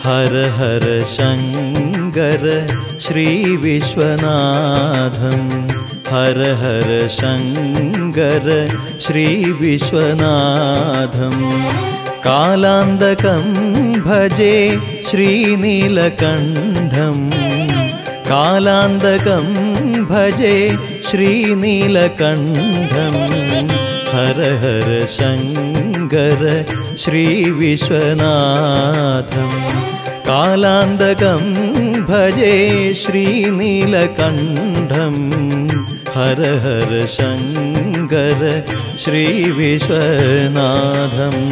ഹര ഹര ശങ്കര ശ്രീ വിശ്വനാഥം ഹര ഹര ശങ്കര ശ്രീ വിശ്വനാഥം കാലാന്തകം ഭജേ ശ്രീനീലകണ്ഠം കാലാന്തകം ഭജേ ശ്രീനീലകണ്ഠം ഹര ഹര ശങ്കര ശ്രീ വിശ്വനാഥം കാലാന്തകം ഭജേ ശ്രീനീലകണ്ഠം ഹര ഹര ശങ്കര ശ്രീ വിശ്വനാഥം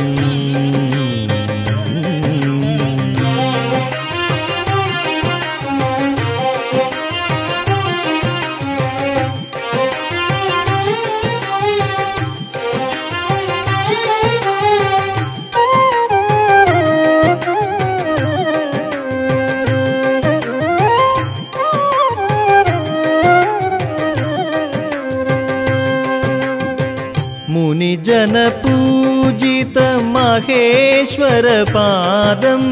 मुनिजनपूजित महेश्वरपादं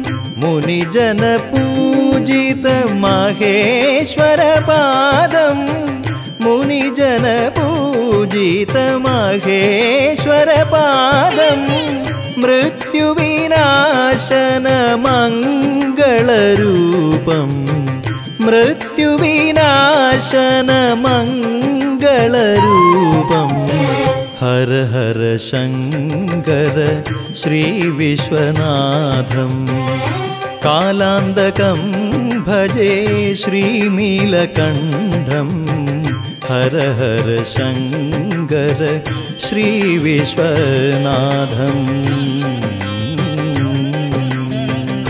मुनिजनपूजित महेश्वरपादं मुनिजनपूजित महेश्वरपादं मृत्युविनाशनमङ्गलरूपम् मृत्युविनाशनमङ्गलरूपम् हर हर शङ्कर श्रीविश्वनाथं कालान्तकं भजे श्रीनीलकण्ठं हर हर शङ्कर श्रीविश्वनाथम्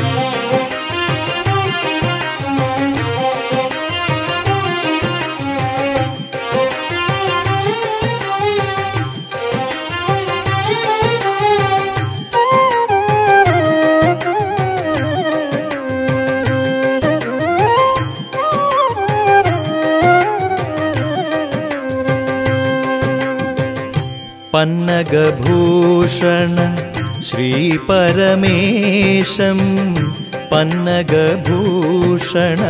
पन्नगभूषण श्रीपरमेशं पन्नगभूषण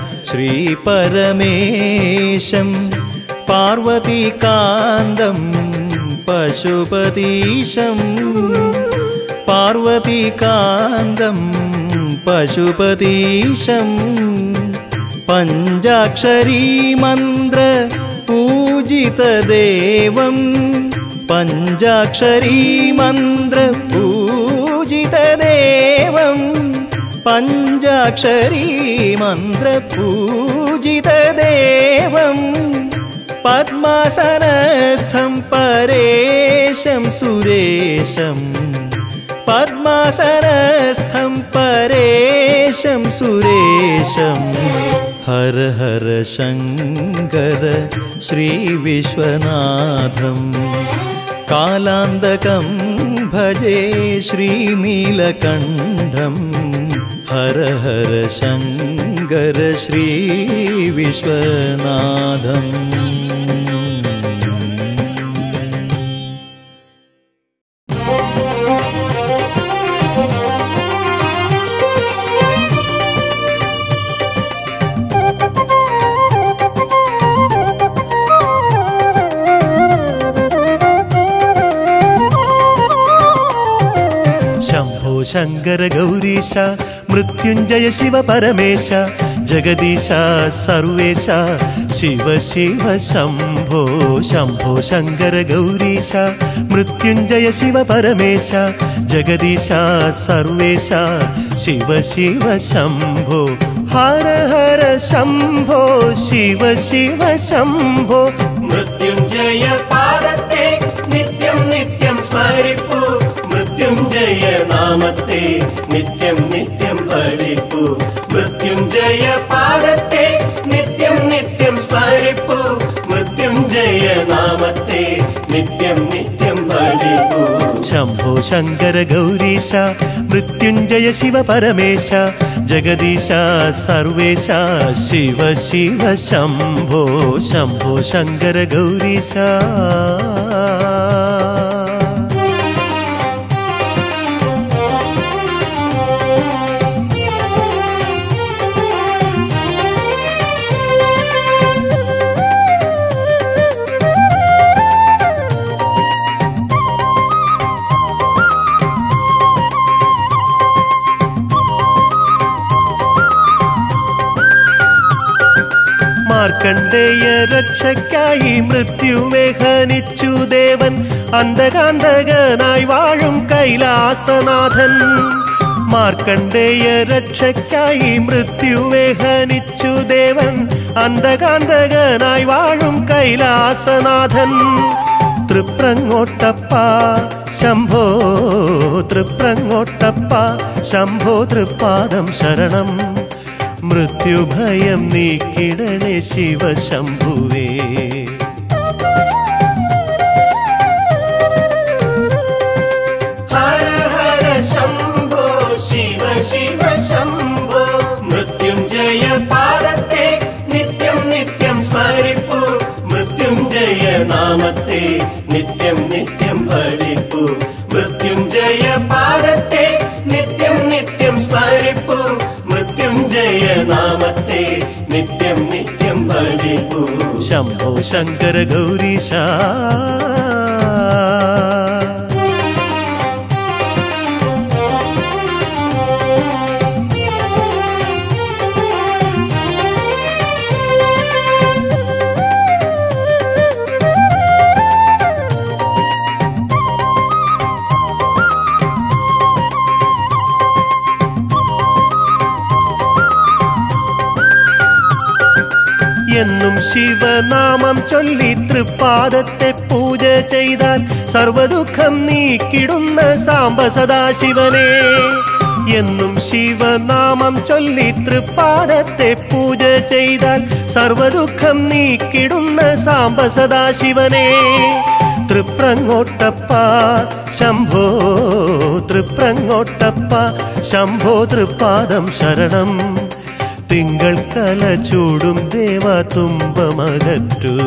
श्रीपरमेशं पार्वतीकान्दं पशुपतीशं पार्वतीकान्दं पशुपतीशं पञ्चाक्षरीमन्त्र पूजितदेवम् पञ्चाक्षरी मन्त्रपूजितदेवं पञ्चाक्षरी मन्त्रपूजितदेवं पद्मासनस्थं परेशं सुरेशं पद्मासनस्थं परेशं सुरेशं हर हर शङ्कर श्रीविश्वनाथम् कालान्तकं भजे श्रीनीलकण्ठं हर हर शङ्कर श्रीविश्वनाथम् ശംഭോ ശങ്കര ഗൗരീശ മൃത്യുഞ്ജയ ശിവ പരമേശ ജഗദീശ സർവേശ ശിവ ശിവ ശംഭോ ശംഭോ ശങ്കര ഗൗരീശ മൃത്യുഞ്ജയ ശിവ പരമേശ ജഗദീശ സർവേശ ശിവ ശിവ ശംഭോ ഹര ഹര ശംഭോ ശിവ ശിവ ശംഭോ മൃത്യുഞ്ജയ പാദത്തെ നിത്യം നിത്യം സ്മരിപ്പു മൃത്യുഞ്ജയ നാമത്തെ നിത്യം നിത്യം ഭജിപ്പു മൃത്യുഞ്ജയ പാദത്തെ നിത്യം നിത്യം സ്മരിപ്പു മൃത്യുഞ്ജയ നാമത്തെ നിത്യം നിത്യം ഭജിപ്പു ശംഭോ ശങ്കര ഗൗരീശ മൃത്യുഞ്ജയ ശിവ പരമേശ ജഗദീശ സർവേശ ശിവ ശിവ ശംഭോ ശംഭോ ശങ്കര ഗൗരീശ ും മാർക്കണ്ഡേയ രക്ഷയ്ക്കായി മൃത്യുവെ ഹനിച്ചു ദേവൻ അന്ധകാന്തകനായി വാഴും കൈലാസനാഥൻ മാർക്കണ്ഡേയ രക്ഷയ്ക്കായി മൃത്യുവെ ഹനിച്ചു ദേവൻ അന്ധകാന്തകനായി വാഴും കൈലാസനാഥൻ തൃപ്രങ്ങോട്ടപ്പ ശംഭോ തൃപ്രങ്ങോട്ടപ്പ ശംഭോ തൃപ്പാദം ശരണം മൃത്യുഭയം നീക്കിടണേ ശിവശംഭുവേ ഹര ഹര ശംഭോ ശിവ ശിവ ശംഭോ മൃത്യുഞ്ജയ പാദത്തെ നിത്യം നിത്യം സ്മരിപ്പു മൃത്യുഞ്ജയ നാമത്തെ നിത്യം നിത്യം ഭജിപ്പു മൃത്യുഞ്ജയ പാദത്തെ നിത്യം നിത്യം സ്മരിപ്പു മൃത്യുഞ്ജയ നാമത്തെ നിത്യം നിത്യം ഭജിപ്പു ശംഭോ ശങ്കര ഗൗരീശ എന്നും ശിവനാമം ചൊല്ലി തൃപ്പാദത്തെ പൂജ ചെയ്താൽ സർവദുഃഖം നീക്കിടുന്ന സാംബ സദാശിവനെ എന്നും ശിവനാമം ചൊല്ലി തൃപ്പാദത്തെ പൂജ ചെയ്താൽ സർവദുഃഖം നീക്കിടുന്ന സാംബ സദാശിവനെ തൃപ്രങ്ങോട്ടപ്പ ശംഭോ തൃപ്രങ്ങോട്ടപ്പ ശംഭോ തൃപ്പാദം ശരണം തിങ്കൾ കല ചൂടും ദേവ തുമ്പമകറ്റു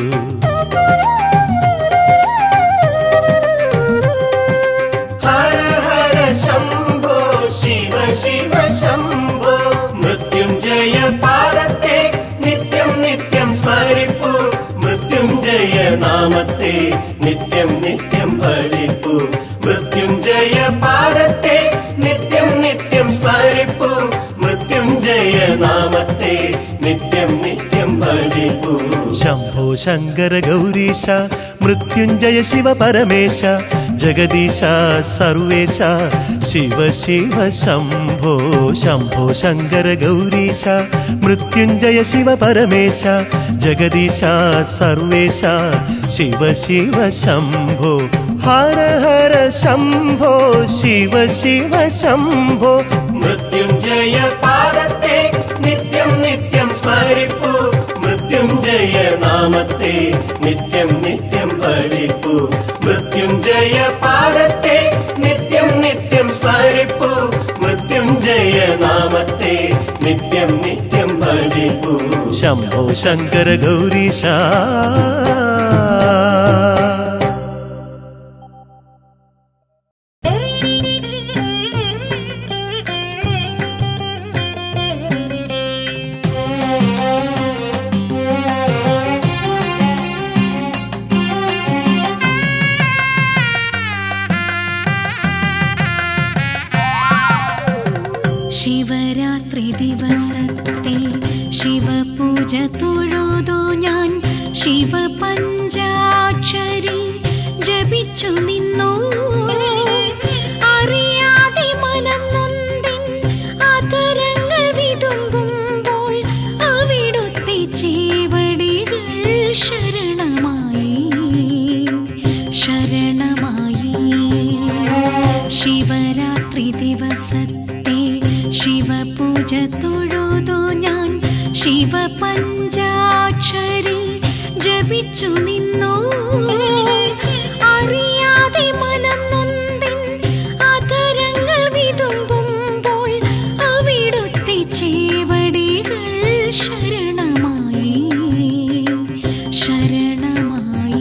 ഹര ഹര ശംഭോ ശിവ ശിവ ശംഭോ മൃത്യുഞ്ജയ പാദത്തെ നിത്യം നിത്യം സ്മരിപ്പു മൃത്യുഞ്ജയ നാമത്തെ നിത്യം നിത്യം ഭജിപ്പു മൃത്യുഞ്ജയ പാദത്തെ നിത്യം നിത്യം സ്മരിപ്പു മൃത്യുഞ്ജയ നാമത്തെ നിത്യം നിത്യം ഭജിപ്പു ശംഭോ ശങ്കര ഗൗരീശ മൃത്യുഞ്ജയ ശിവ പരമേശ ജഗദീശ സർവേശ ശിവ ശിവ ശംഭോ ശംഭോ ശങ്കര ഗൗരീശ മൃത്യുഞ്ജയ ശിവ പരമേശ ജഗദീശ സർവേശ ശിവ ശിവ ശംഭോ ഹര ഹര ശംഭോ ശിവ ശിവ ശംഭോ മൃത്യുഞ്ജയ പാദത്തെ നിത്യം നിത്യം സ്മരിപ്പു മൃത്യുഞ്ജയ നാമത്തെ നിത്യം നിത്യം ഭജിപ്പു മൃത്യുഞ്ജയ പാദത്തെ നിത്യം നിത്യം സ്മരിപ്പു മൃത്യുഞ്ജയ നാമത്തെ നിത്യം നിത്യം ഭജിപ്പു ശംഭോ ശങ്കര ഗൗരീശ ശിവരാത്രി ദിവസത്തെ ശിവപൂജ തൊഴുതു ഞാൻ ശിവപഞ്ചാക്ഷരി ജപിച്ചു നിന്നു അറിയാതെ മനം നൊന്തിൻ അതരങ്ങൾ വിതുമ്പുമ്പോൾ അവിടുത്തെ ചേവടികൾ ശരണമായി ശരണമായി ശിവരാത്രി ദിവസത്തെ ശിവപൂജ തൊഴുതു ഞാൻ ശിവപഞ്ചാക്ഷരി ജപിച്ചു നിന്നു അറിയാതെ മനം നൊന്തിൻ അതരങ്ങൾ വിതുമ്പുമ്പോൾ അവിടുത്തെ ചേവടികൾ ശരണമായി ശരണമായി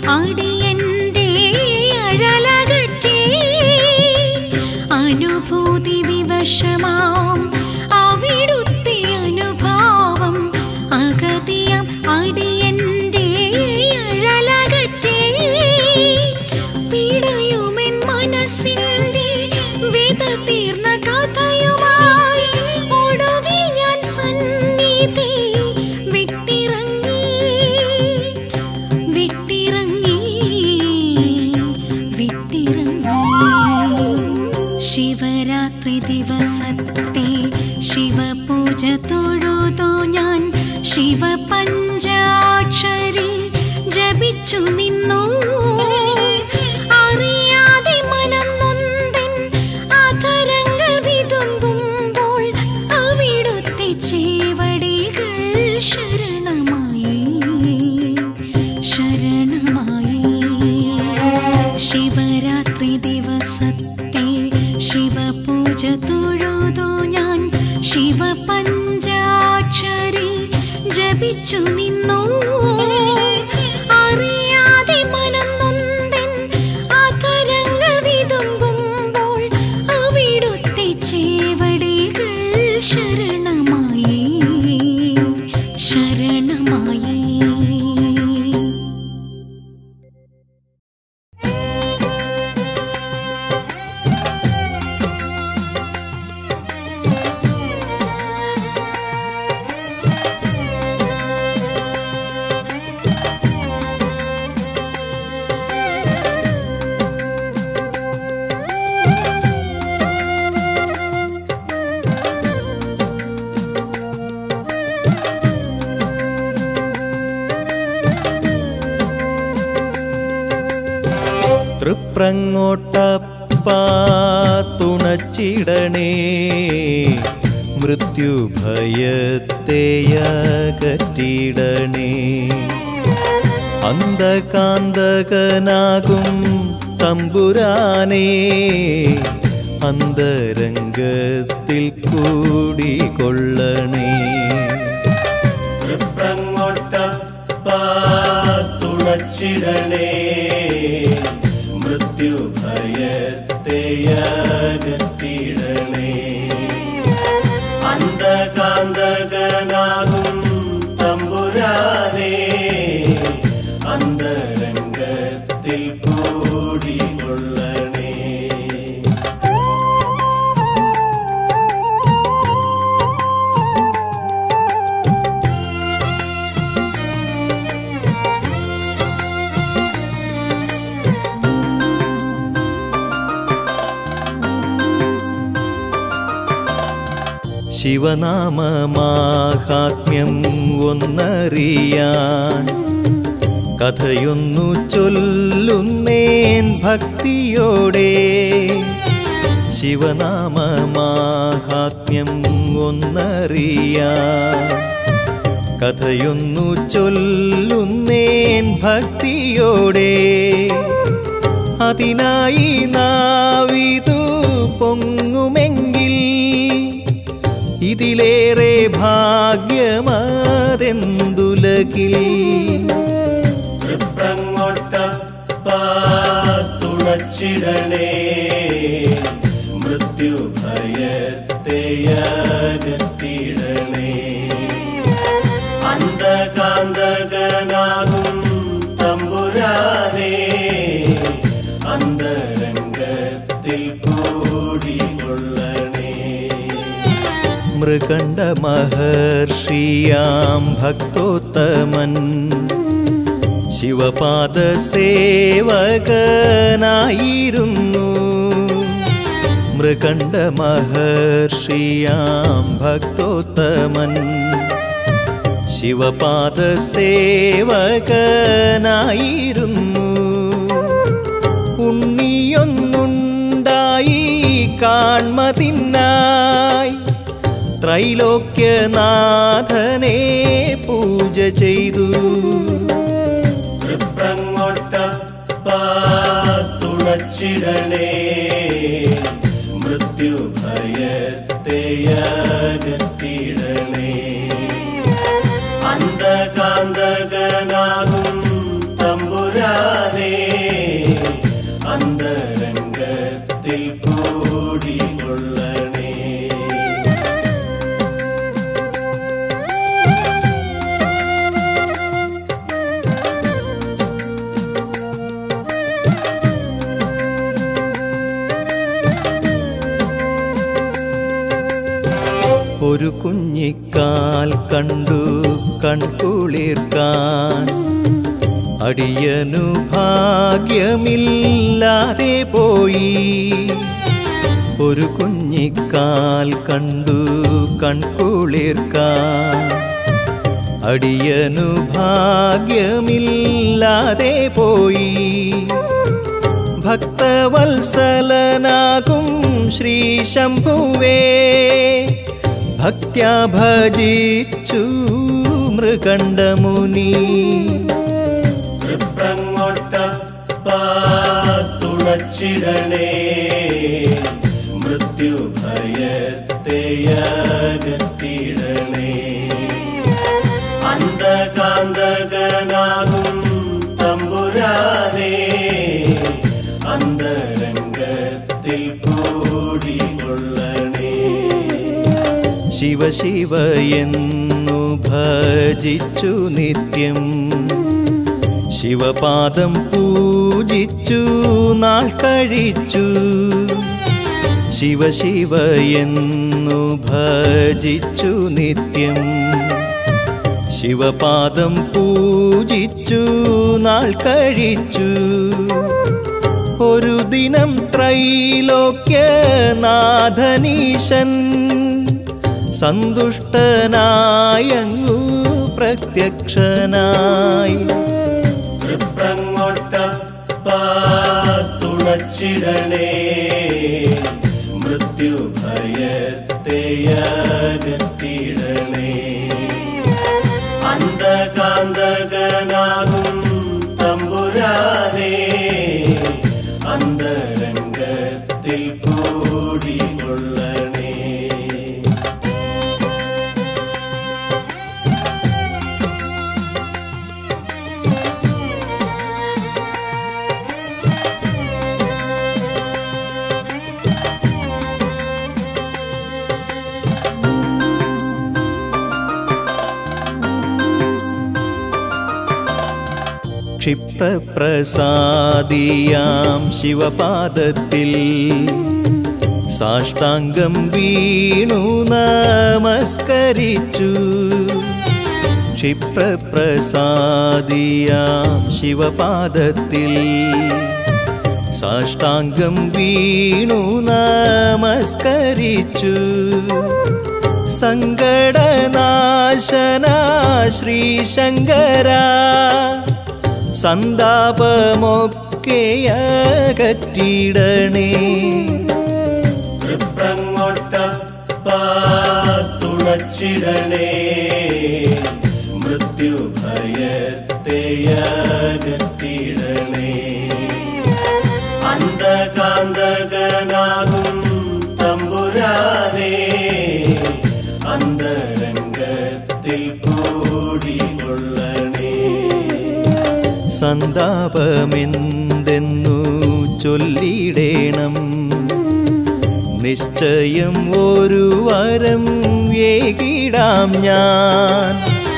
അടിയന്റെ അഴലകറ്റി അനുഭൂതി വിവശമാം അവിടുത്തെ അനുഭാവം അഗതിയം അടിയന്റെ അഴലകറ്റി പിടയുമെൻ മനസ്സിന്റെ വിത തീർന്ന കഥയുമായി ഒടുവിൽ ഞാൻ സന്നിധി വിട്ടിറങ്ങി വിട്ടിറങ്ങി വിട്ടിറങ്ങി ശിവരാത്രി ദിവസത്തെ ശിവപൂജ തൊഴുതോ ഞാൻ ശിവപഞ്ചാക്ഷരി ജപിച്ചു നിന്നു അറിയാതെ മനം നൊന്തിൻ അധരങ്ങൾ വിതുമ്പുമ്പോൾ അവിടുത്തെ ചേവടികൾ ശരണമായി ശരണമായി ശിവരാത്രി ദിവസത്തെ ശിവപൂജ തൊഴുതോ ഞാൻ ശിവപഞ്ചാക്ഷരി ജപിച്ചു നിന്നു അറിയാതെ മനം നൊന്തിൻ അധരങ്ങൾ വിതുമ്പുമ്പോൾ അവിടുത്തെ ചേവടികൾ ശരണമായി ശരണമായി തൃപ്രങ്ങോട്ടപ്പ തുണച്ചിടണേ മൃത്യുഭയത്തെയകറ്റിടണേ അന്ധകാന്തകനാകും തമ്പുരാനേ അന്തരംഗത്തിൽ കൂടിക്കൊള്ളണേ തൃപ്രങ്ങോട്ടപ്പ തുണച്ചിടണേ മൃത്യുഭയത്തെയകറ്റിടണേ അന്ധകാന്തകനാകും തമ്പുരാനേ അന്തരംഗത്തിൽ കൂടിക്കൊള്ളണേ ശിവനാമമാഹാത്മ്യം ഒന്നറിയാൻ കഥയൊന്നു ചൊല്ലുന്നേൻ ഭക്തിയോടെ ശിവനാമമാഹാത്മ്യം ഒന്നറിയാൻ കഥയൊന്നു ചൊല്ലുന്നേൻ ഭക്തിയോടെ അതിനായി നാവിതു പൊങ്ങുമെങ്കിൽ ഇതിലേറെ ഭാഗ്യമതെന്തുലകിൽ തൃപ്രങ്ങോട്ടപ്പ തുണച്ചിടണേ മൃത്യുഭയത്തെയകറ്റിടണേ അന്ധകാന്തകനാകും തമ്പുരാനേ അന്തരംഗത്തിൽ കൂടിക്കൊള്ളണേ മൃകണ്ഡ മഹർഷിയാം ഭക്തോത്തമൻ ശിവപാദ സേവകനായിരുന്നു മൃകണ്ഡ മഹർഷിയാം ഭക്തോത്തമൻ ശിവപാദ സേവകനായിരുന്നു ഉണ്ണിയൊന്നുണ്ടായി കാൺമതിന്നായി ത്രൈലോക്യനാഥനെ പൂജ ചെയ്തു തൃപ്രങ്ങോട്ടപ്പ തുണച്ചിടണേ മൃത്യുഭയത്തെയകറ്റിടണേ അന്ധകാന്തകനാകും തമ്പുരാനേ ഒരു കുഞ്ഞിക്കാൽ കണ്ടു കൺകുളിർക്കാൻ അടിയനു ഭാഗ്യമില്ലാതെ പോയി ഒരു കുഞ്ഞിക്കാൽ കണ്ടു കൺകുളിർക്കാൻ അടിയനു ഭാഗ്യമില്ലാതെ പോയി ഭക്തവത്സലനാകും ശ്രീ ശംഭുവേ ഭക്ത്യാ ഭജിച്ചു മൃകണ്ഡമുനി തുണച്ചിടണേ മൃത്യുഭയത്തെയകത്തിടണേ അന്ധകാന്തകനാകും തമ്പുരാനേ അന്തരംഗത്തിൽ കൂടികൊള്ളണേ ശിവ ശിവ എന്നു ഭജിച്ചു നിത്യം ശിവപാദം പൂജിച്ചു നാൾ കഴിച്ചു ശിവ ശിവ എന്നു ഭജിച്ചു നിത്യം ശിവപാദം പൂജിച്ചു നാൾ കഴിച്ചു ഒരു ദിനം ത്രൈലോക്യനാഥനീശൻ സന്തുഷ്ടനായങ്ങു പ്രത്യക്ഷനായി തുണച്ചിടണേ മൃത്യുഭയത്തെയകത്തിടണേ അന്ധകാന്തകനാകും തമ്പുരാനേ അന്തരംഗത്തിൽ കൂടികൊള്ളണേ ക്ഷിപ്രപ്രസാദിയാം ശിവപാദത്തിൽ സാഷ്ടാംഗം വീണു നമസ്കരിച്ചു ക്ഷിപ്രപ്രസാദിയാം ശിവപാദത്തിൽ സാഷ്ടാംഗം വീണു നമസ്കരിച്ചു സങ്കടനാശന ശ്രീശങ്കര സന്താപമൊക്കെയകറ്റിടണേ തുണച്ചിടണേ മൃത്യുഭയത്തെയകത്തിടണേ അന്ധകാന്തകനാകും തമ്പുരാനേ അന്തരംഗത്തിൽ കൂടികൊള്ളണേ സന്താപമെന്തെന്നു ചൊല്ലിടേണം നിശ്ചയം ഒരു വരം ഏകിടാം ഞാൻ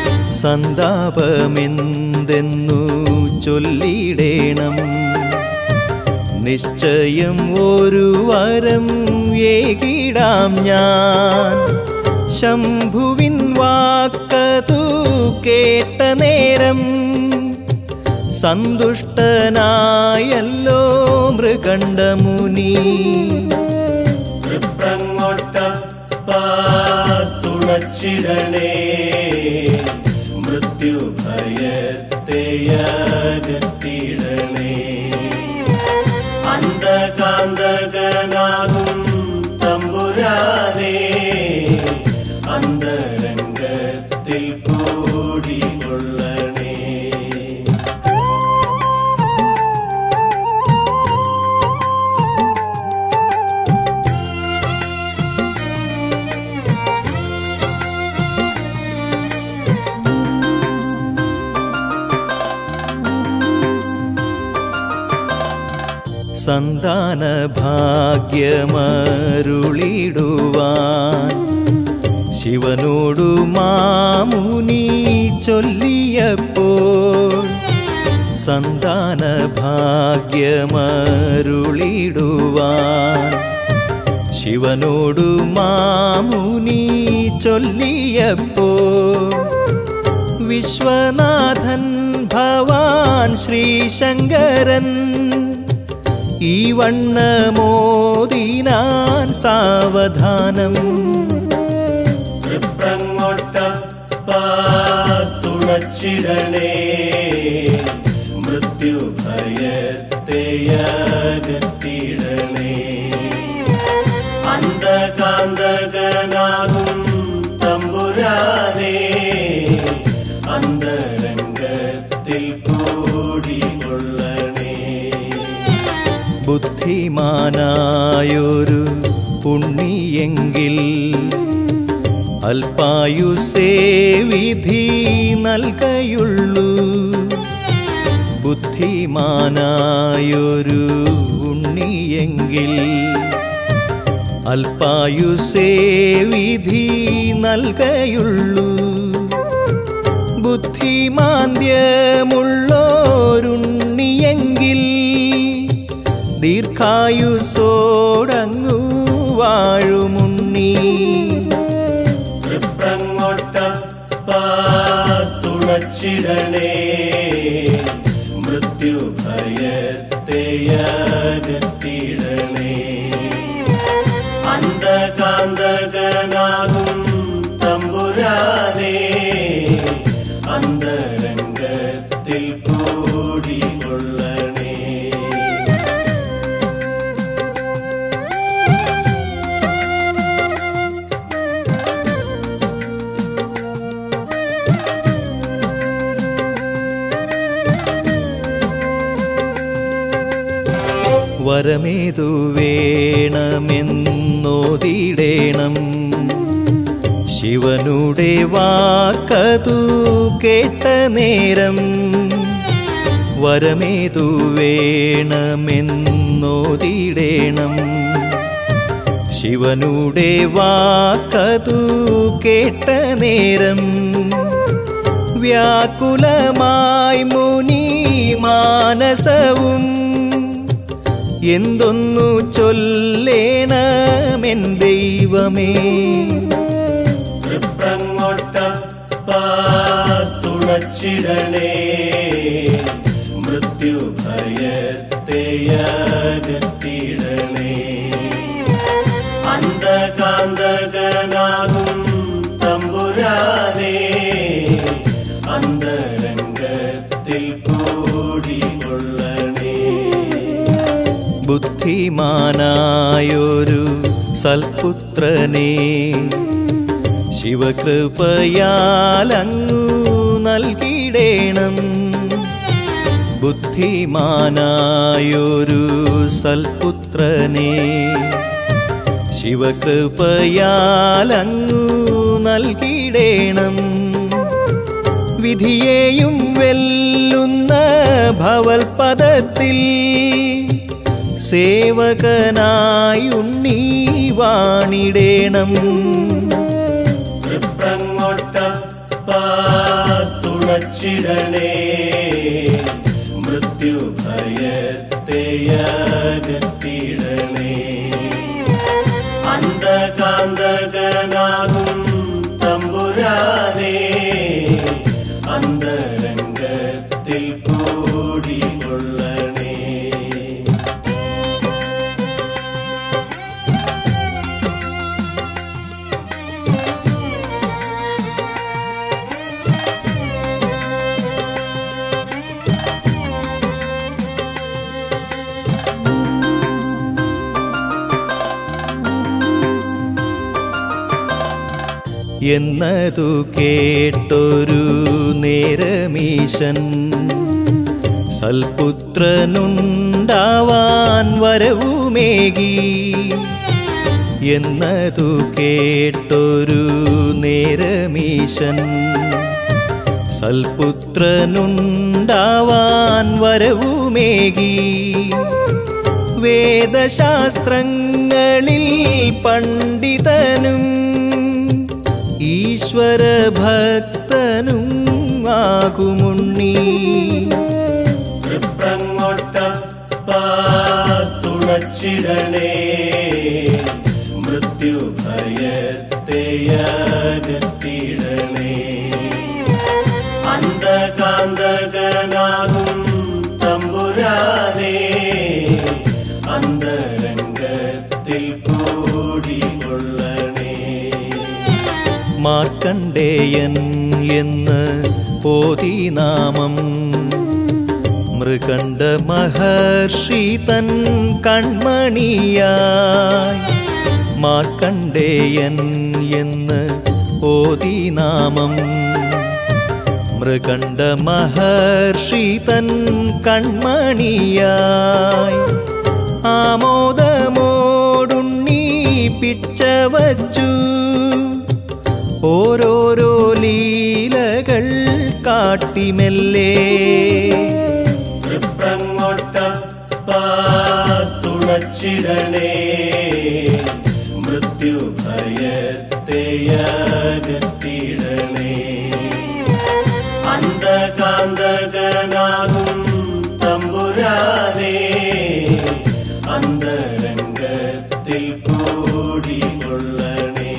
സന്താപമെന്തെന്നു ചൊല്ലിടേണം നിശ്ചയം ഒരു വരം ഏകിടാം ഞാൻ ശംഭുവിൻ വാക്കതു കേട്ട നേരം സന്തുഷ്ടനായല്ലോ മൃകണ്ഡമുനി തുണച്ചിടണേ മൃത്യുഭയത്തെയകത്തിടണേ അന്ധകാന്തകനാകും തമ്പുരാനേ അന്തരംഗത്തിൽ കൂടികൊള്ളണേ സന്താന ഭാഗ്യമരുളിടുവാൻ ശിവനോടു മാമുനി ചൊല്ലിയപ്പോൾ സന്താന ഭാഗ്യമരുളിടുവാൻ ശിവനോടു മാമുനി ചൊല്ലിയപ്പോ വിശ്വനാഥൻ ഭവാൻ ശ്രീശങ്കരൻ ഈ വണ്ണമോദിനാൻ സാവധാനം തുണച്ചിടണേ മൃത്യുഭയത്തെയകത്തിടണേ അന്ധകാന്തകനാകും തമ്പുരാനേ അന്തരംഗത്തിൽ കൂടികൊള്ളണേ ബുദ്ധിമാനായൊരു പുണ്ണിയെങ്കിൽ അൽപായുസേ വിധി നൽകയുള്ളൂ ബുദ്ധിമാനായൊരു ഉണ്ണിയെങ്കിൽ അൽപായുസേ വിധി നൽകയുള്ളൂ ബുദ്ധിമാന്ദ്യമുള്ളോരുണ്ണിയെങ്കിൽ ദീർഘായുസോടങ്ങു വാഴുമുണ്ണി തുണച്ചിടണേ മൃത്യുഭയത്തെയകത്തിടണേ അന്ധകാന്തകനാകും തമ്പുരാനേ അന്തരംഗത്തിൽ കൂടികൊള്ളണേ വരമേതു വേണമെന്നോതിടേണം ശിവനുടെ വാക്കതു കേട്ട നേരം വരമേതു വേണമെന്നോതിടേണം ശിവനുടെ വാക്കതു കേട്ട നേരം വ്യാകുലമായി മുനി മാനസവും എന്തൊന്നു ചൊല്ലേണമെൻ ദൈവമേ തുണച്ചിടണേ മൃത്യുഭയത്തെയകത്തിടണേ അന്ധകാന്തകനാകും തമ്പുരാനേ അന്തരംഗത്തിൽ കൂടികൊള്ളണേ ബുദ്ധിമാനായൊരു സൽപുത്രനെ ശിവകൃപയാലങ്ങു നൽകിടേണം ബുദ്ധിമാനായൊരു സൽപുത്രനെ ശിവകൃപയാലങ്ങു നൽകിടേണം വിധിയെയും വെല്ലുന്ന ഭവൽപദത്തിൽ സേവകനായി ഉണ്ണി വാണിടേണം തുണച്ചിടണേ മൃത്യുഭയത്തെയകത്തിടണേ അന്ധകാന്തകനാകും തമ്പുരാനേ അന്തരംഗത്തിൽ കൂടികൊള്ളണേ എന്നതു കേട്ടൊരു നേരമീശൻ സൽപുത്രനുണ്ടാവാൻ വരവുമേകി എന്നതു കേട്ടൊരു നേരമീശൻ സൽപുത്രനുണ്ടാവാൻ വരവുമേകി വേദശാസ്ത്രങ്ങളിൽ പണ്ഡിതനും ഈശ്വരഭക്തനും ആകുമുണ്ണി തുണച്ചിടണേ അകറ്റിടണേ അന്ധകാന്തകനാകും തമ്പുരാനേ അന്തരംഗത്തിൽ കൂടിക്കൊള്ളണേ മാർക്കണ്ഡേയൻ എന്ന് ഓതി നാമം മൃകണ്ഡ മഹർഷി തൻ കൺമണിയായി മാർക്കണ്ഡേയൻ എന്ന് ഓതി നാമം മൃകണ്ഡ മഹർഷി തൻ കൺമണിയായി ആമോദമോടുണ്ണി പിച്ച വച്ചു ഓരോരോ ലീലകൾ കാട്ടിമെല്ലേ തുണച്ചിടണേ മൃത്യുഭയത്തെ അകറ്റിടണേ അന്ധകാന്തകനാകും തമ്പുരാനേ അന്തരംഗത്തിൽ കൂടിക്കൊള്ളണേ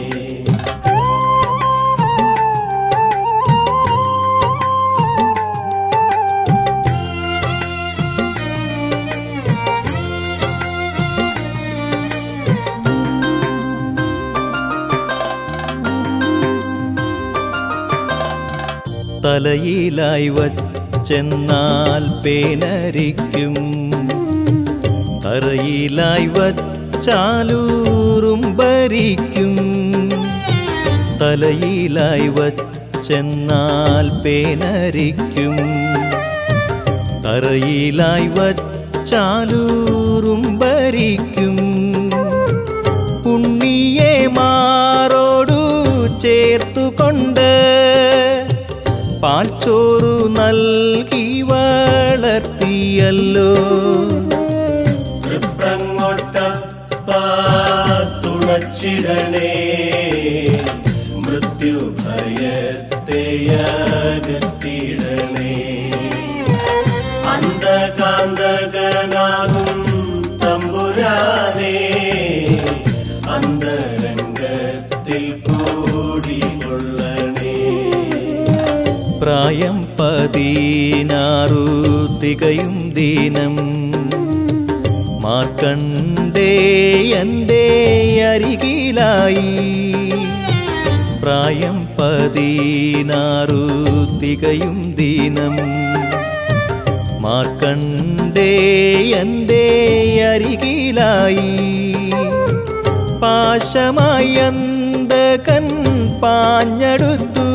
തലയിലായി വച്ചെന്നാൽ പേനരിക്കും തറയിലായി വച്ചാലൂറും ഭരിക്കും തലയിലായി വച്ചെന്നാൽ പേനരിക്കും തറയിലായി വച്ചാലൂറും ഭരിക്കും ഉണ്ണിയെ മാറോടു ചേർത്തുകൊണ്ട് പാൽച്ചോറു നൽകി വളർത്തിയല്ലോ തുണച്ചിടണേ മൃത്യുഭയത്തെ അകറ്റിടണേ അന്ധകാന്തകനാകും തമ്പുരാനേ അന്തരംഗത്തിൽ കൂടിക്കൊള്ളണേ പ്രായം പതിനാറു തികയും ദീനം മാർക്കണ്ടേയന്റെ അരികിലായി പ്രായം പതിനാറു തികയും ദീനം മാർക്കണ്ടേയന്റെ അരികിലായി പാശമായി അന്തകൻ പാഞ്ഞടുത്തു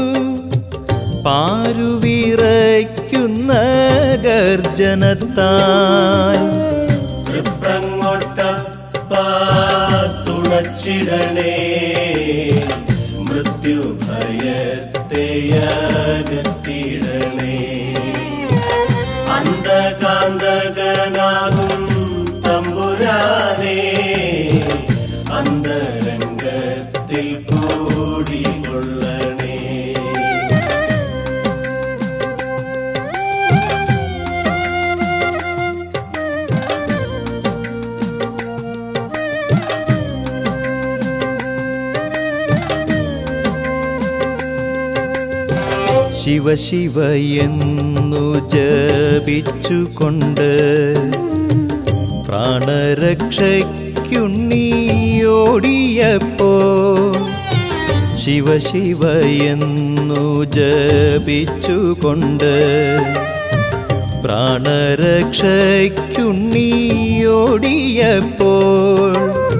പാരുവിറയ്ക്കുന്ന ഗർജനത്താൽ തുണച്ചിടണേ മൃത്യുഭയത്തെ അകറ്റിടണേ അന്ധകാന്തകനാകും തമ്പുരാനേ അന്തരംഗത്തിൽ കൂടിക്കൊള്ളണേ ശിവ ശിവ എന്നു ജപിച്ചുകൊണ്ട് പ്രാണരക്ഷയ്ക്കുണ്ണിയോടിയപ്പോ ശിവ ശിവ എന്നു ജപിച്ചുകൊണ്ട് പ്രാണരക്ഷയ്ക്കുണ്ണിയോടിയപ്പോൾ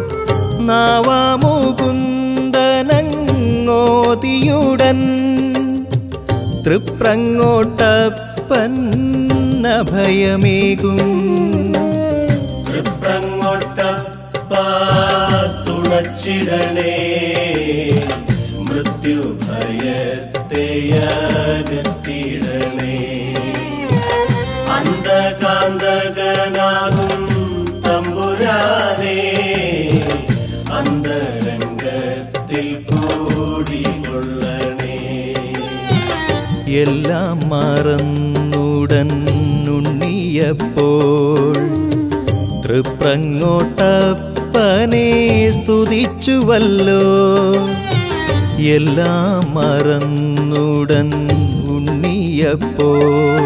നാവാമുകുന്ദനങ്ങോതിയുടൻ തൃപ്രങ്ങോട്ടപ്പൻ അഭയമേകും തുണച്ചിടണേ മൃത്യുഭയത്തെ അകറ്റിടണേ അന്ധകാന്തകനാകും തമ്പുരാനേ അന്തരംഗത്തിൽ കൂടിക്കൊള്ളണേ എല്ലാം മറന്നുടൻ ഉണ്ണിയപ്പോൾ തൃപ്രങ്ങോട്ടപ്പൻ തൃപ്രങ്ങോട്ടപ്പനെ സ്തുതിച്ചുവല്ലോ എല്ലാം മറന്നുടൻ ഉണ്ണിയപ്പോൾ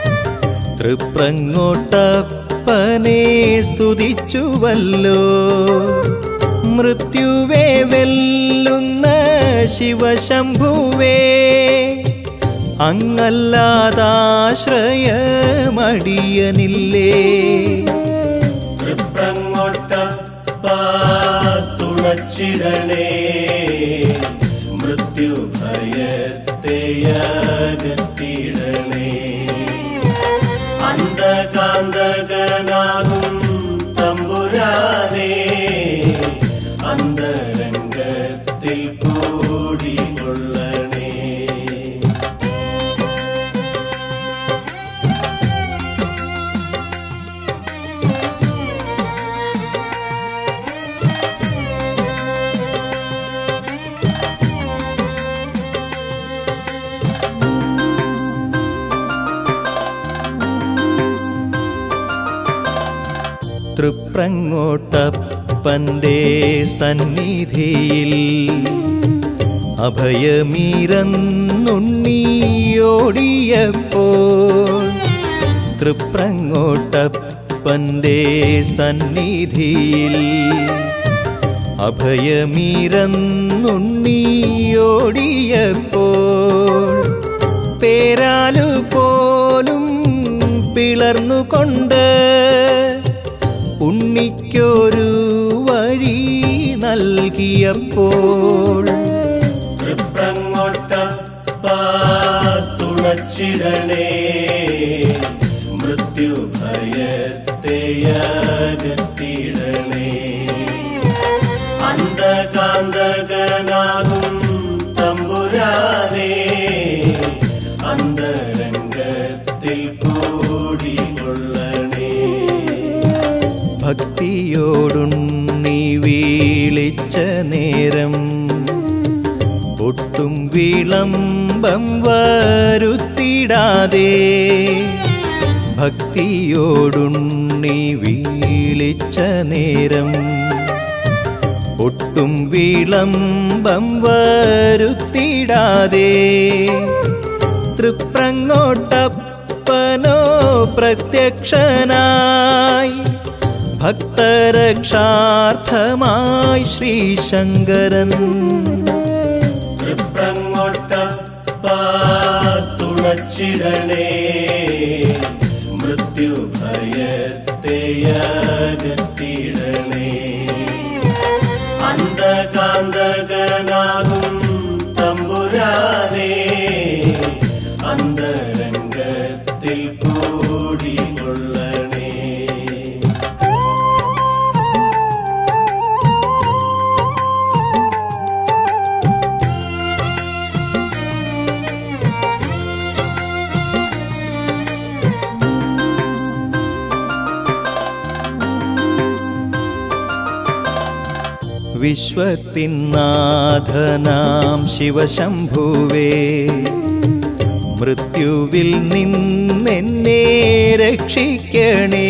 തൃപ്രങ്ങോട്ടപ്പനെ സ്തുതിച്ചുവല്ലോ മൃത്യുവേ വെല്ലുന്ന ശിവശംഭുവേ അങ്ങല്ലാതാശ്രയമടിയനില്ലേ തൃപ്രങ്ങോട്ട തുണച്ചിടണേ മൃത്യു ഭയത്തെയകത്തിടണേ അന്ധകാന്തകനാകും തമ്പുരാനേ അന്തരംഗത്തിൽ കൂടികൊള്ളണേ തൃപ്രങ്ങോട്ടപ്പൻ്റെ സന്നിധിയിൽ അഭയമീറന്നുണ്ണിയോടിയപ്പോൾ തൃപ്രങ്ങോട്ടപ്പൻ്റെ സന്നിധിയിൽ അഭയമീറന്നുണ്ണിയോടിയപ്പോൾ പേരാലു പോലും പിളർന്നുകൊണ്ട് ഉണ്ണിക്കൊരു വഴി നൽകിയപ്പോൾ തൃപ്രങ്ങോട്ട തുണച്ചിടണേ മൃത്യു ഭയത്തെയകത്തിടണേ അന്ധകാന്തകനാകും തമ്പുരാനേ അന്തരംഗത്തിൽ കൂടികൊള്ളണേ ഭക്തിയോടുണ്ണി വീളിച്ച നേരം ഒട്ടും വിളംബം വരുത്തിടാതെ ഭക്തിയോടുണ്ണി വീളിച്ച നേരം ഒട്ടും വിളംബം വരുത്തിടാതെ തൃപ്രങ്ങോട്ടപ്പനോ പ്രത്യക്ഷനായി ഭക്തരക്ഷാർത്ഥമായി ശ്രീശങ്കരൻ തൃപ്രങ്ങോട്ട തുണച്ചിടണേ മൃത്യു ഭയത്തെയകത്തിടണേ അന്ധകാന്തകനാകും തമ്പുരാനേ അന്തരംഗത്തിൽ കൂടികൊള്ളണേ വിശ്വത്തിനാഥനാം ശിവശംഭുവേ മൃത്യുവിൽ നിന്നെന്നെ രക്ഷിക്കണേ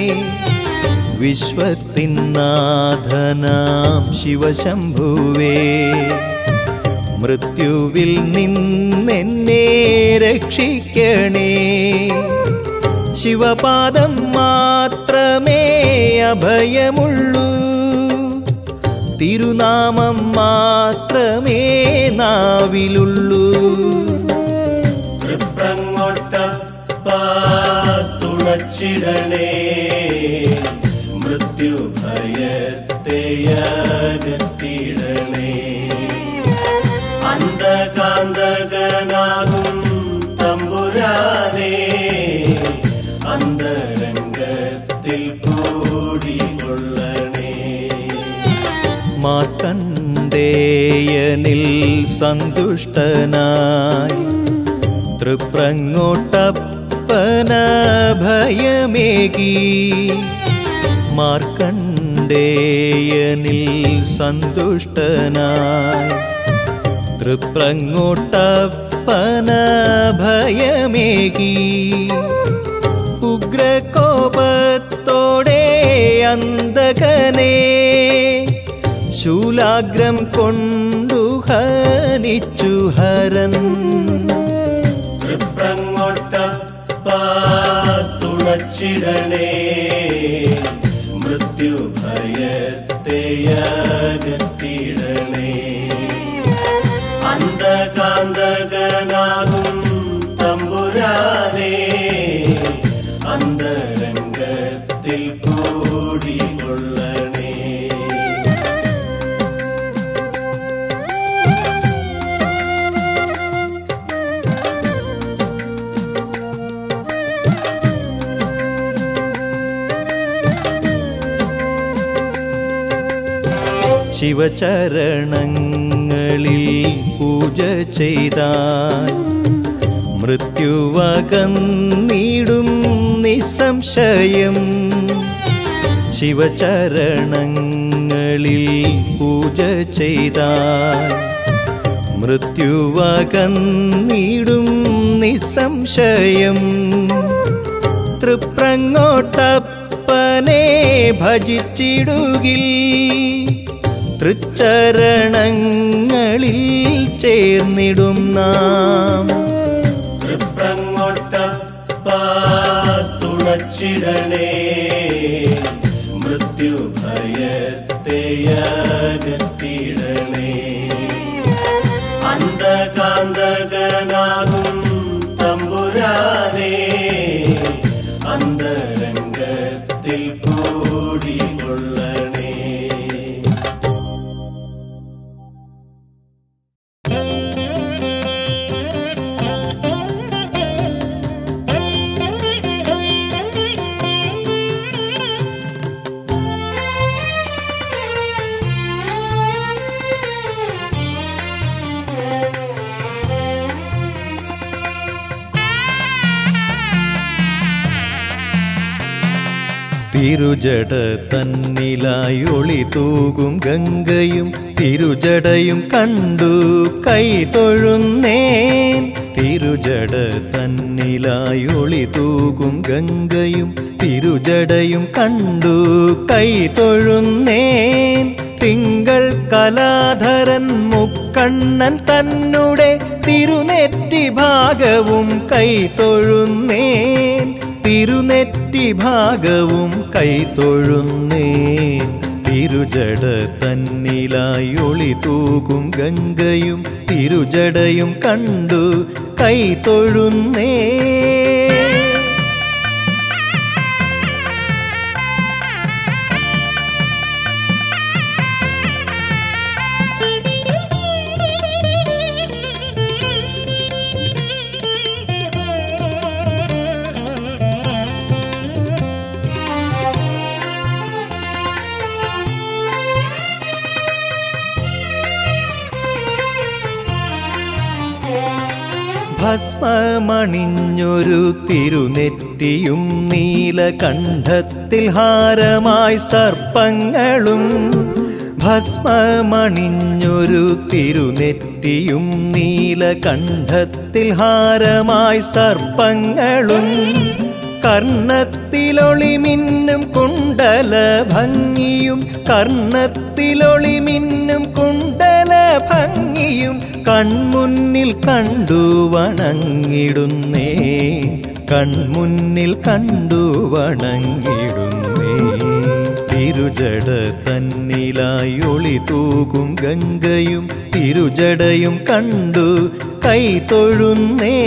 വിശ്വത്തിനാഥനാം ശിവശംഭുവേ മൃത്യുവിൽ നിന്നെന്നെ രക്ഷിക്കണേ ശിവപാദം മാത്രമേ അഭയമുള്ളൂ തിരുനാമം മാത്രമേ നാവിലുള്ളൂ തൃപ്രങ്ങോട്ട തുണച്ചിടണേ മൃത്യു ഭയത്തെയകത്തിടണേ അന്ധകാന്തകനാകും തമ്പുരാനേ അന്തരംഗത്തിൽ കൂടികൊള്ളണേ മാർക്കണ്ഡേയനിൽ സന്തുഷ്ടനായി തൃപ്രങ്ങോട്ടപ്പന ഭയമേകി മാർക്കണ്ഡേയനിൽ സന്തുഷ്ടനായി തൃപ്രങ്ങോട്ടപ്പന ഭയമേകി ഉഗ്രകോപത്തോടെ അന്തകനേ ശൂലാഗ്രം കൊണ്ടു ഹനിച്ചു ഹരൻ തൃപ്രങ്ങോട്ടപ്പ തുണച്ചിടണേ മൃത്യുഭയത്തെയകത്തിടണേ അന്ധകാന്തകനാകും തമ്പുരാനേ അന്തരംഗത്തിൽ കൂടിക്കൊള്ളണേ ശിവചരണങ്ങളിൽ പൂജ ചെയ്താൽ മൃത്യുവകന്നീടും നിസ്സംശയം ശിവചരണങ്ങളിൽ പൂജ ചെയ്താൽ മൃത്യുവകന്നീടും നിസ്സംശയം തൃപ്രങ്ങോട്ടപ്പനെ ഭജിച്ചിടുകിൽ തൃച്ചരണങ്ങളിൽ ചേർന്നിടും നാം തൃപ്രങ്ങോട്ടപ്പ തുണച്ചിടണേ മൃത്യുഭയത്തെയകത്തിടണേ അന്ധകാന്തകനാകും തമ്പുരാനേ അന്തരംഗത്തിൽ കൂടിക്കൊള്ളണേ തിരുജട തന്നിലായി ഒളി തൂകും ഗംഗയും തിരുജടയും കണ്ടു കൈ തൊഴുന്നേൻ തിരുജട തന്നിലായി ഒളി തൂകും ഗംഗയും തിരുജടയും കണ്ടു കൈ തൊഴുന്നേൻ തിങ്കൾ കലാധരൻ മുക്കണ്ണൻ തന്നുടെ തിരുനെറ്റി ഭാഗവും കൈ തൊഴുന്നേൻ തിരുനെറ്റി ഭാഗവും കൈ തൊഴുന്നേൻ തിരുജട തന്നിലായി ഒളി തൂകും ഗംഗയും തിരുജടയും കണ്ടു കൈ തൊഴുന്നേ ഭസ്മമണിഞ്ഞൊരു തിരുനെറ്റിയും നീലകണ്ഠത്തിൽ ഹാരമായി സർപ്പങ്ങളും ഭസ്മമണിഞ്ഞൊരു തിരുനെറ്റിയും നീലകണ്ഠത്തിൽ ഹാരമായി സർപ്പങ്ങളും കർണത്തിലൊളി മിന്നും കുണ്ടല ഭംഗിയും കർണത്തിലൊളി മിന്നും കുണ്ടല ഭംഗിയും കൺമുന്നിൽ കണ്ടു വണങ്ങിടുന്നേ കൺമുന്നിൽ കണ്ടു വണങ്ങിടുന്നേ തിരുജട തന്നിലായി ഒളി തൂകും ഗംഗയും തിരുജടയും കണ്ടു കൈ തൊഴുന്നേ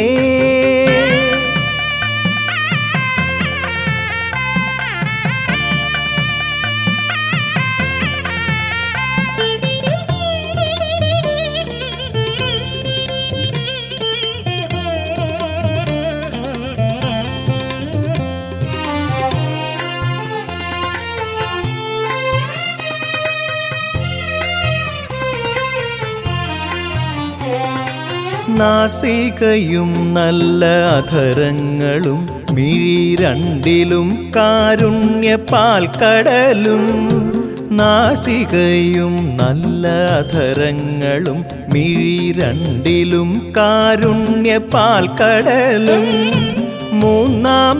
നാസികയും നല്ല അധരങ്ങളും മിഴി രണ്ടിലും കാരുണ്യ പാൽക്കടലും നാസികയും നല്ല അധരങ്ങളും മിഴി രണ്ടിലും കാരുണ്യ പാൽക്കടലും മൂന്നാം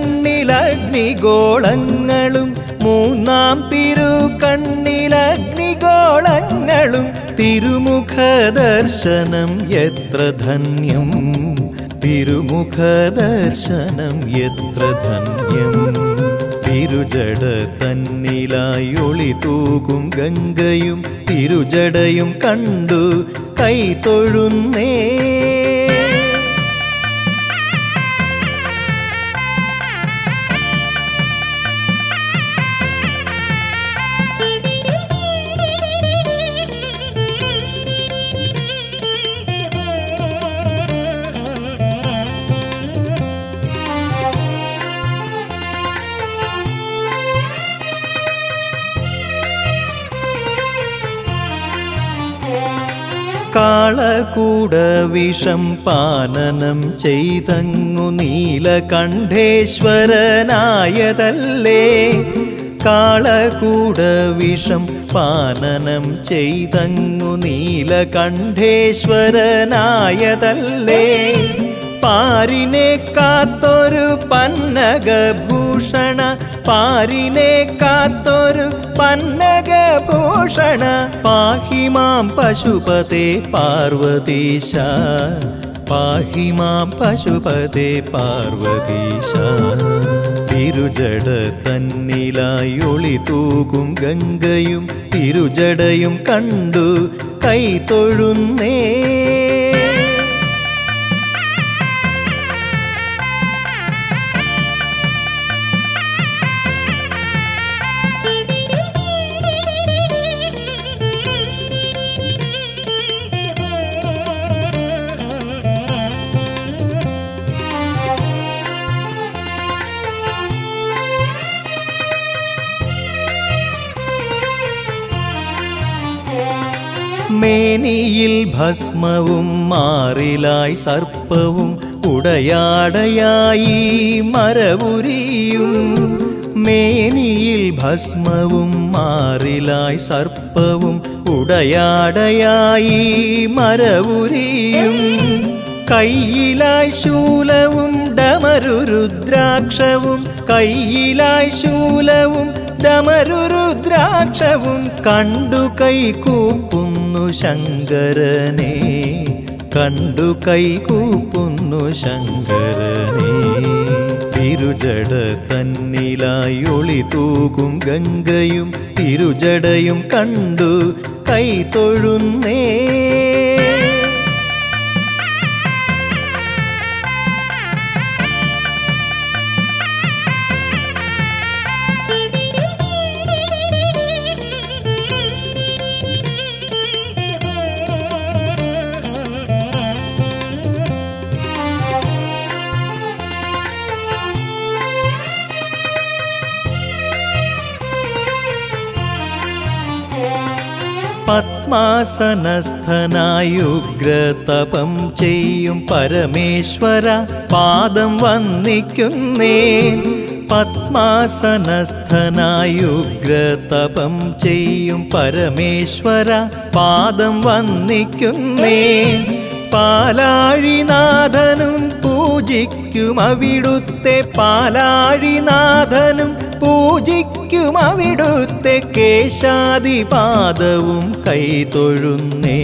തിരുക്കണ്ണിലഗ്നിഗോളങ്ങളും മൂന്നാം തിരുക്കണ്ണിലഗ്നിഗോളങ്ങളും കൈകോളങ്ങളും തിരുമുഖ ദർശനം എത്ര ധന്യം തിരുമുഖ ദർശനം എത്ര ധന്യം തിരുജട തന്നിലായി ഒളി തൂകും ഗംഗയും തിരുജടയും കണ്ടു കൈ തൊഴുന്നേ കാളകൂട വിഷം പാനനം ചെയ്തങ്ങു നീലകണ്ഠേശ്വരനായതല്ലേ കാളകൂട വിഷം പാനനം ചെയ്തങ്ങു നീലകണ്ഠേശ്വരനായതല്ലേ പാരിനെ കാത്തൊരു പന്നകഭൂഷണ പാരിനെ കാത്തൊരു പന്നകഭൂഷണ പാഹി മാം പശുപതേ പാർവതീശ പാഹി മാം പശുപതേ പാർവതീശ തിരുജട തന്നിലായി ഒളി തൂകും ഗംഗയും തിരുജടയും കണ്ടു കൈ തൊഴുന്നേ മേനിയിൽ ഭസ്മവും മാറിലായി സർപ്പവും ഉടയാടയായി മരവുരിയും മേനിയിൽ ഭസ്മവും മാറിലായി സർപ്പവും ഉടയാടയായി മരവുരിയും കയ്യിലായി ശൂലവും ഡമരുരുദ്രാക്ഷവും കയ്യിലായി ശൂലവും ഡമരുരുദ്രാക്ഷവും കണ്ടു കൈകൂപ്പുന്നു ശങ്കരനെ കണ്ടു കൈകൂപ്പുന്നു ശങ്കരനെ തിരുജട തന്നിലായി ഒളി തൂകും ഗംഗയും തിരുജടയും കണ്ടു കൈ തൊഴുന്നേ പത്മാസനസ്ഥനായുഗ്രതപം ചെയ്യും പരമേശ്വര പാദം വന്നിക്കുന്നേ പത്മാസനസ്ഥനായുഗ്രതപം ചെയ്യും പരമേശ്വര പാദം വന്നിക്കുന്നേ പാലാഴിനാഥനും പൂജിക്കും അവിടുത്തെ പാലാഴിനാഥനും പൂജിക്കും അവിടുത്തെ കേശാദിപാദവും കൈതൊഴുന്നേ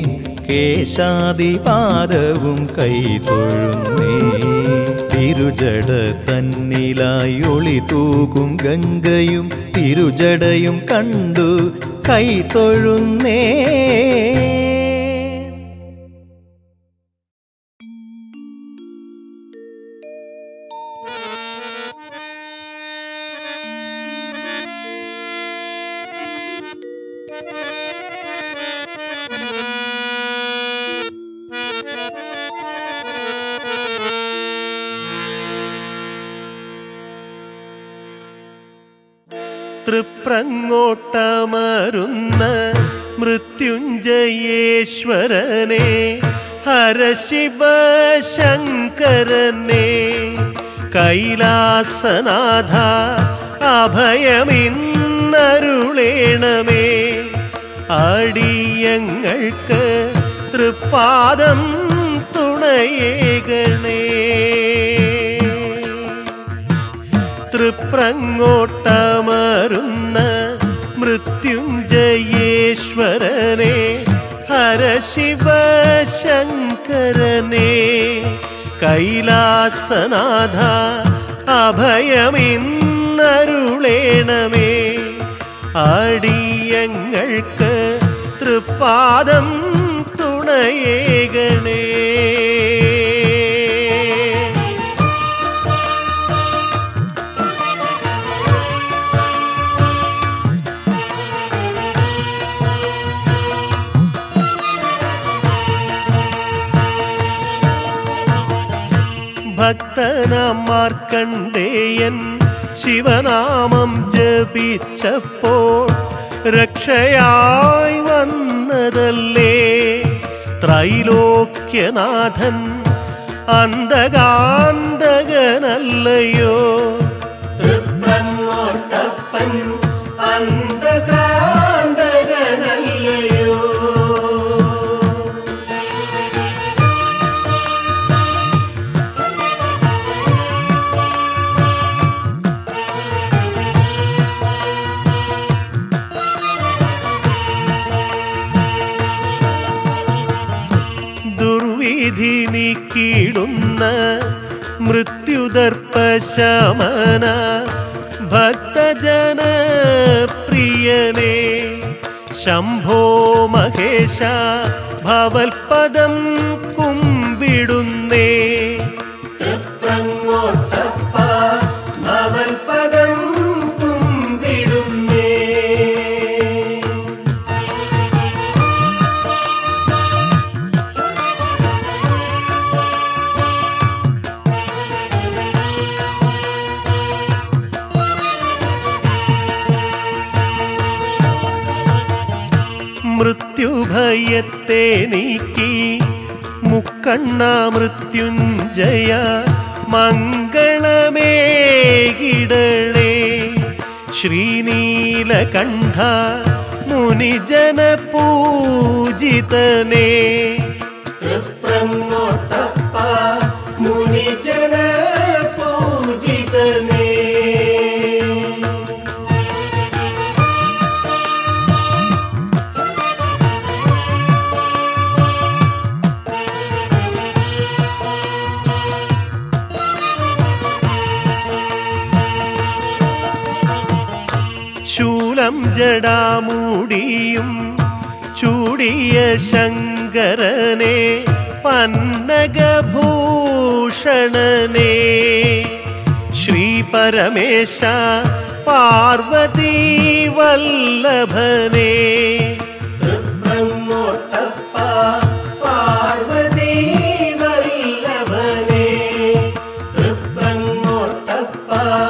കേശാദിപാദവും കൈതൊഴുന്നേ തിരുജട തന്നിലായി ഒളി തൂകും ഗംഗയും തിരുജടയും കണ്ടു കൈതൊഴുന്നേ തൃപ്രങ്ങോട്ടമരുന്ന മൃത്യുഞ്ജയേശ്വരനെ ഹരശിവ ശങ്കരനെ കൈലാസനാഥ അഭയമിന്നരുളേണമേ അടിയങ്ങൾക്ക് തൃപ്പാദം തുണയേകണേ തൃപ്രങ്ങോട്ടമരുന്ന മൃത്യുഞ്ജയേശ്വരനെ പരശിവശങ്കരനെ കൈലാസനാഥ അഭയമിന്നരുളേണമേ അടിയങ്ങൾക്ക് തൃപ്പാദം തുണയേകണേ ഭക്തനാം മാർക്കണ്ഡേയൻ ശിവനാമം ജപിച്ചപ്പോൾ രക്ഷയായി വന്നതല്ലേ ത്രൈലോക്യനാഥൻ അന്തകാന്തകനല്ലയോ തൃപ്രങ്ങോട്ടപ്പൻ അന്ധകാന്തകനല്ലയോ ദുർവിധി നീക്കിയിടുന്ന മൃത്യുദർപ്പശമന ഭക്തജന പ്രിയനേ ശംഭോ മഹേശ ഭവൽപദം കുമ്പിടുന്നേ തൃപ്രങ്ങോട്ടപ്പ ഭവൽപദം കുമ്പിടുന്നേ മൃത്യുഭയത്തെ നീക്കി മുക്കണ്ണ മൃത്യുഞ്ജയ മംഗളമേകിടണേ ശ്രീനീലകണ്ഠ മുനിജന പൂജിതനേ തൃപ്രങ്ങോട്ടപ്പ മുനിജന പൂജിതനേ ശൂലം ജടാമൂടിയും ചൂടിയ ശങ്കരനെ പന്നഗഭൂഷണനെ ശ്രീ പരമേശ പാർവതീ വല്ലഭനെ തൃപ്രങ്ങോട്ടപ്പ പാർവതീ വല്ലഭനേ തൃപ്രങ്ങോട്ടപ്പ